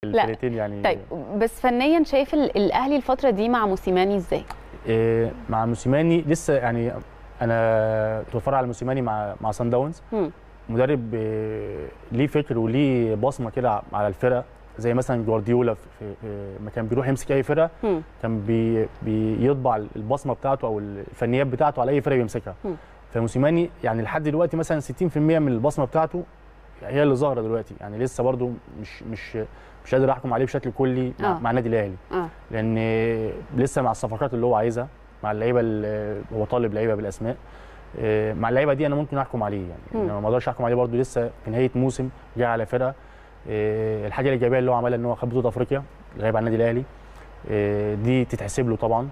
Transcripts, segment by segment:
الفرقتين يعني طيب بس فنيا شايف ال- الاهلي الفتره دي مع موسيماني ازاي إيه، مع موسيماني لسه يعني انا كنت بتفرج على موسيماني مع مع سان داونز مم. مدرب إيه، ليه فكر وليه بصمه كده على الفرقه زي مثلا جوارديولا في في- في- لما كان بيروح يمسك اي فرقه مم. كان بي بيطبع البصمه بتاعته او الفنيات بتاعته على اي فرقه بيمسكها مم. فموسيماني يعني لحد دلوقتي مثلا 60% من البصمه بتاعته هي اللي ظاهره دلوقتي يعني لسه برضو مش مش مش قادر احكم عليه بشكل كلي مع, آه. مع النادي الاهلي اه لان لسه مع الصفقات اللي هو عايزها مع اللعيبه اللي هو طالب لعيبه بالاسماء آه، مع اللعيبه دي انا ممكن احكم عليه يعني مم. انما ما اقدرش احكم عليه برضه لسه في نهايه موسم جاي على فرقه آه، الحاجه الايجابيه اللي هو عملها ان هو خد بطوله افريقيا غايب عن النادي الاهلي آه، دي تتحسب له طبعا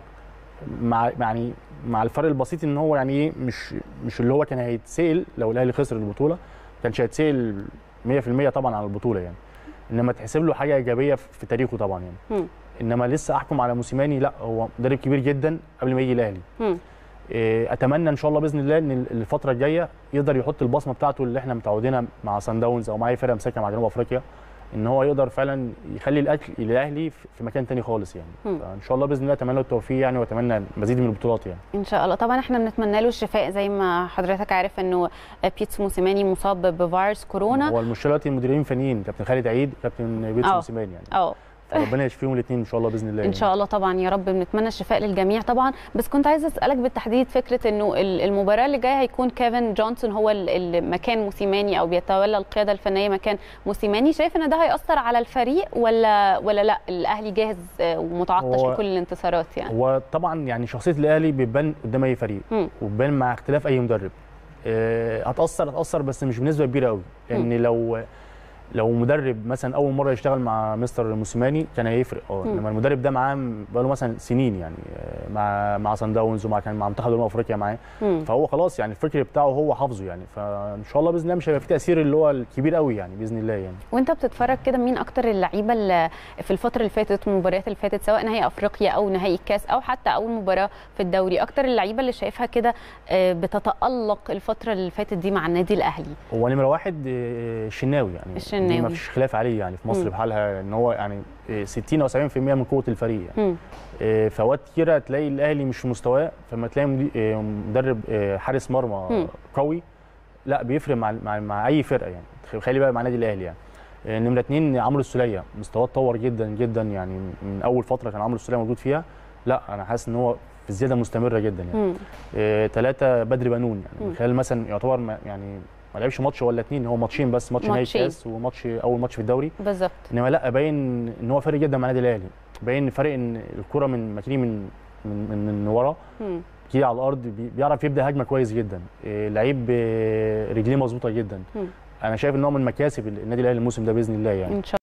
مع يعني مع الفرق البسيط ان هو يعني ايه مش مش اللي هو كان هيتسال لو الاهلي خسر البطوله ما كانش هيتسال 100% طبعا على البطوله يعني انما تحسب له حاجه ايجابيه في في تاريخه طبعا يعني مم. انما لسه احكم على موسيماني لا هو مدرب كبير جدا قبل ما يجي الاهلي مم. إيه، اتمنى ان شاء الله باذن الله ان الفتره الجايه يقدر يحط البصمه بتاعته اللي احنا متعودينها مع سان داونز او مع اي فرقه مساكه مع جنوب افريقيا ان هو يقدر فعلا يخلي الاكل الاهلي في في مكان تاني خالص يعني مم. فان شاء الله باذن الله اتمنى له التوفيق يعني واتمنى مزيد من البطولات يعني ان شاء الله طبعا احنا بنتمنى له الشفاء زي ما حضرتك عارف انه بيتسو موسيماني مصاب بفيروس كورونا هو المشكله دلوقتي المديرين الفنيين كابتن خالد عيد كابتن بيتسو آه. موسيماني يعني اه ربنا يشفيهم الاثنين ان شاء الله باذن الله ان شاء الله طبعا يا رب بنتمنى الشفاء للجميع طبعا بس كنت عايزه اسالك بالتحديد فكره انه ال- المباراه اللي جايه هيكون كيفن جونسون هو ال- اللي مكان موسيماني او بيتولى القياده الفنيه مكان موسيماني شايف ان ده هياثر على الفريق ولا ولا لا الاهلي جاهز آه، ومتعطش هو- لكل الانتصارات يعني هو طبعا يعني شخصيه الاهلي بتبان قدام اي فريق مم. وبتبان مع اختلاف اي مدرب آه، هتاثر هتاثر بس مش بنسبه كبيره قوي لان لو لو مدرب مثلا اول مره يشتغل مع مستر موسيماني كان هيفرق اه مم. انما المدرب ده معاه بقاله مثلا سنين يعني آه، مع مع سان داونز ومع كان مع منتخب جنوب افريقيا معاه مم. فهو خلاص يعني الفكر بتاعه هو حافظه يعني فان شاء الله باذن الله مش هيبقى في تاثير اللي هو الكبير قوي يعني باذن الله يعني وانت بتتفرج كده مين اكتر اللعيبه اللي في الفتره اللي فاتت والمباريات اللي فاتت سواء نهائي افريقيا او نهائي الكاس او حتى اول مباراه في الدوري اكتر اللعيبه اللي شايفها كده آه، بتتالق الفتره اللي فاتت دي مع النادي الاهلي هو نمره واحد آه، الشناوي يعني الشناوي. دي ما فيش خلاف عليه يعني في مصر مم. بحالها ان هو يعني آه، 60 او 70% من قوه الفريق يعني مم. آه، في اوقات كتيره تلاقي الاهلي مش في مستواه فلما تلاقي مدي- آه، مدرب آه، حارس مرمى مم. قوي لا بيفرق مع مع, مع اي فرقه يعني خلي بقى مع النادي الاهلي يعني آه، نمره اثنين عمرو السوليه مستواه اتطور جدا جدا يعني من اول فتره كان عمرو السوليه موجود فيها لا انا حاسس ان هو في زياده مستمره جدا يعني مم. ثلاثه بدر بنون يعني مم. من خلال مثلا يعتبر ما يعني ما لعبش ماتش ولا اتنين هو ماتشين بس ماتش نهائي ماتشين. كاس وماتش اول ماتش في الدوري بالظبط انما لا باين ان هو فارق جدا مع النادي الاهلي باين فارق ان الكره من مكاني من من من, من ورا مم. كده على الارض بي- بيعرف يبدا هجمه كويس جدا إيه، لعيب آه، رجليه مظبوطه جدا مم. انا شايف ان هو من مكاسب النادي الاهلي الموسم ده باذن الله يعني ان شاء